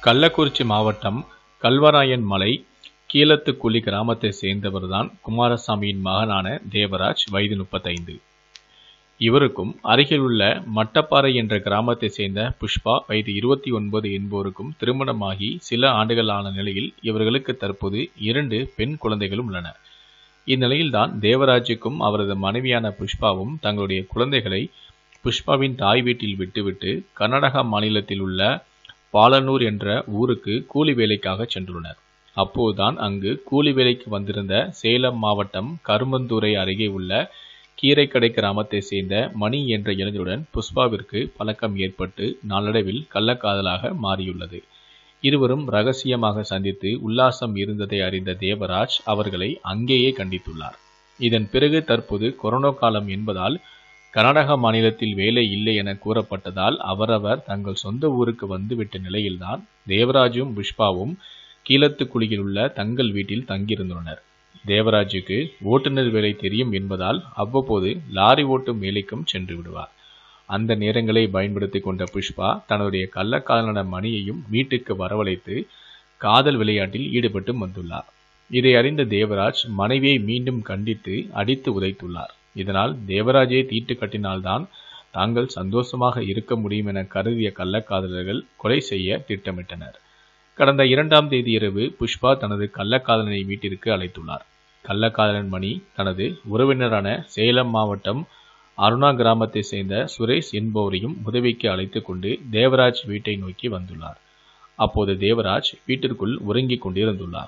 கள்ளக்குறிச்சி மாவட்டம் கல்வராயன் மலை கீழத்துக்குழி கிராமத்தை சேர்ந்தவர்தான் குமாரசாமியின் மகனான தேவராஜ் வயது முப்பத்தைந்து இவருக்கும் அருகிலுள்ள மட்டப்பாறை என்ற கிராமத்தை சேர்ந்த புஷ்பா வயது இருபத்தி ஒன்பது என்போருக்கும் திருமணமாகி சில ஆண்டுகள் ஆன நிலையில் இவர்களுக்கு தற்போது இரண்டு பெண் குழந்தைகளும் உள்ளன இந்நிலையில்தான் தேவராஜுக்கும் அவரது மனைவியான புஷ்பாவும் தங்களுடைய குழந்தைகளை புஷ்பாவின் தாய் வீட்டில் விட்டுவிட்டு கர்நாடகா மாநிலத்தில் உள்ள பாலனூர் என்ற ஊருக்கு கூலி வேலைக்காக சென்றுள்ளனர் அப்போதுதான் அங்கு கூலி வேலைக்கு வந்திருந்த சேலம் மாவட்டம் கரும்பந்தூரை அருகே உள்ள கீரைக்கடை கிராமத்தை சேர்ந்த மணி என்ற இளைஞருடன் புஷ்பாவிற்கு பழக்கம் ஏற்பட்டு நாளடைவில் கள்ளக்காதலாக மாறியுள்ளது இருவரும் ரகசியமாக சந்தித்து உல்லாசம் இருந்ததை அறிந்த தேவராஜ் அவர்களை அங்கேயே கண்டித்துள்ளார் இதன் பிறகு தற்போது கொரோனா காலம் என்பதால் கர்நாடக மாநிலத்தில் வேலை இல்லை என கூறப்பட்டதால் அவரவர் தங்கள் சொந்த ஊருக்கு வந்துவிட்ட நிலையில்தான் தேவராஜும் புஷ்பாவும் கீழத்துக்குழியில் உள்ள தங்கள் வீட்டில் தங்கியிருந்துள்ளனர் தேவராஜுக்கு ஓட்டுநர் வேலை தெரியும் என்பதால் அவ்வப்போது லாரி ஓட்டும் வேலைக்கும் சென்று விடுவார் அந்த நேரங்களை பயன்படுத்தி கொண்ட புஷ்பா தன்னுடைய கள்ளக்காதலான மணியையும் வீட்டுக்கு வரவழைத்து காதல் விளையாட்டில் ஈடுபட்டு வந்துள்ளார் இதை அறிந்த தேவராஜ் மனைவியை மீண்டும் கண்டித்து அடித்து உதைத்துள்ளார் இதனால் தேவராஜை தீட்டு கட்டினால்தான் தாங்கள் சந்தோஷமாக இருக்க முடியும் என கருதிய கள்ளக்காதலர்கள் கொலை செய்ய திட்டமிட்டனர் கடந்த இரண்டாம் தேதி இரவு புஷ்பா தனது கள்ளக்காதலனை வீட்டிற்கு அழைத்துள்ளார் கள்ளக்காதலன் மணி தனது உறவினரான சேலம் மாவட்டம் அருணா கிராமத்தை சேர்ந்த சுரேஷ் என்பவரையும் உதவிக்கு அழைத்து கொண்டு தேவராஜ் வீட்டை நோக்கி வந்துள்ளார் அப்போது தேவராஜ் வீட்டிற்குள் உறங்கிக் கொண்டிருந்துள்ளார்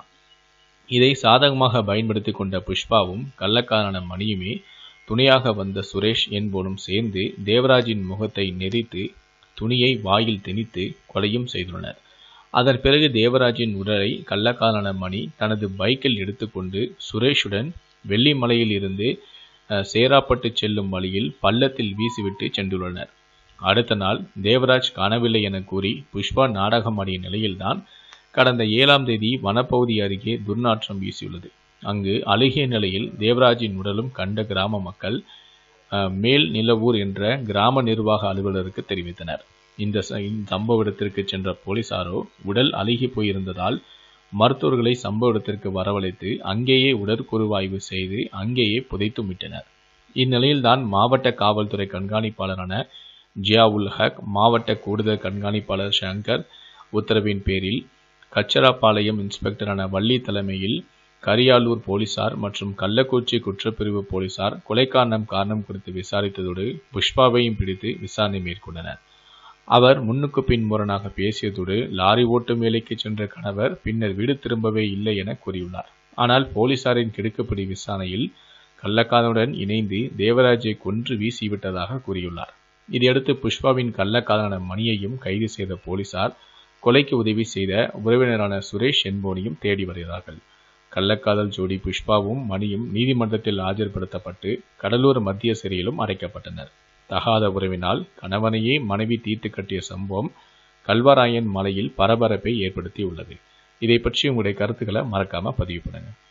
இதை சாதகமாக பயன்படுத்தி கொண்ட புஷ்பாவும் கள்ளக்காதலான மணியுமே துணையாக வந்த சுரேஷ் என்பவனும் சேர்ந்து தேவராஜின் முகத்தை நெறித்து துணியை வாயில் திணித்து கொலையும் செய்துள்ளனர் அதன் பிறகு தேவராஜின் உடலை கள்ளக்காதலான மணி தனது பைக்கில் எடுத்துக்கொண்டு சுரேஷுடன் வெள்ளிமலையில் இருந்து சேராப்பட்டு செல்லும் வழியில் பள்ளத்தில் வீசிவிட்டு சென்றுள்ளனர் அடுத்த நாள் தேவராஜ் காணவில்லை என கூறி புஷ்பா நாடகம் ஆடிய நிலையில்தான் கடந்த ஏழாம் தேதி வனப்பகுதி அருகே துர்நாற்றம் வீசியுள்ளது அங்கு அழுகிய நிலையில் தேவராஜின் உடலும் கண்ட கிராம மக்கள் மேல் நிலவூர் என்ற கிராம நிர்வாக அலுவலருக்கு தெரிவித்தனர் இந்த சம்பவ இடத்திற்கு சென்ற போலீசாரோ உடல் அழுகி போயிருந்ததால் மருத்துவர்களை சம்பவ இடத்திற்கு வரவழைத்து அங்கேயே உடற்கூறுவாய்வு செய்து அங்கேயே புதைத்து விட்டனர் இந்நிலையில்தான் மாவட்ட காவல்துறை கண்காணிப்பாளரான ஜியாவுல் ஹக் மாவட்ட கூடுதல் கண்காணிப்பாளர் சங்கர் உத்தரவின் பேரில் கச்சராப்பாளையம் இன்ஸ்பெக்டரான வள்ளி தலைமையில் கரியாலூர் போலீசார் மற்றும் கள்ளக்குறிச்சி குற்றப்பிரிவு போலீசார் கொலைக்காரணம் காரணம் குறித்து விசாரித்ததோடு புஷ்பாவையும் பிடித்து விசாரணை மேற்கொண்டனர் அவர் முன்னுக்கு பின் முரணாக பேசியதோடு லாரி ஓட்டும் வேலைக்கு சென்ற கணவர் பின்னர் வீடு திரும்பவே இல்லை என கூறியுள்ளார் ஆனால் போலீசாரின் கிடுக்குப்பிடி விசாரணையில் கள்ளக்காதலுடன் இணைந்து தேவராஜை கொன்று வீசிவிட்டதாக கூறியுள்ளார் இதையடுத்து புஷ்பாவின் கள்ளக்காதலான மணியையும் கைது செய்த போலீசார் கொலைக்கு உதவி செய்த உறவினரான சுரேஷ் என்பவனையும் தேடி வருகிறார்கள் கள்ளக்காதல் ஜோடி புஷ்பாவும் மணியும் நீதிமன்றத்தில் ஆஜர்படுத்தப்பட்டு கடலூர் மத்திய சிறையிலும் அடைக்கப்பட்டனர் தகாத உறவினால் கணவனையே மனைவி தீர்த்து கட்டிய சம்பவம் கல்வராயன் மலையில் பரபரப்பை ஏற்படுத்தி உள்ளது இதை பற்றி உங்களுடைய கருத்துக்களை மறக்காம பதிவு பண்ணுங்க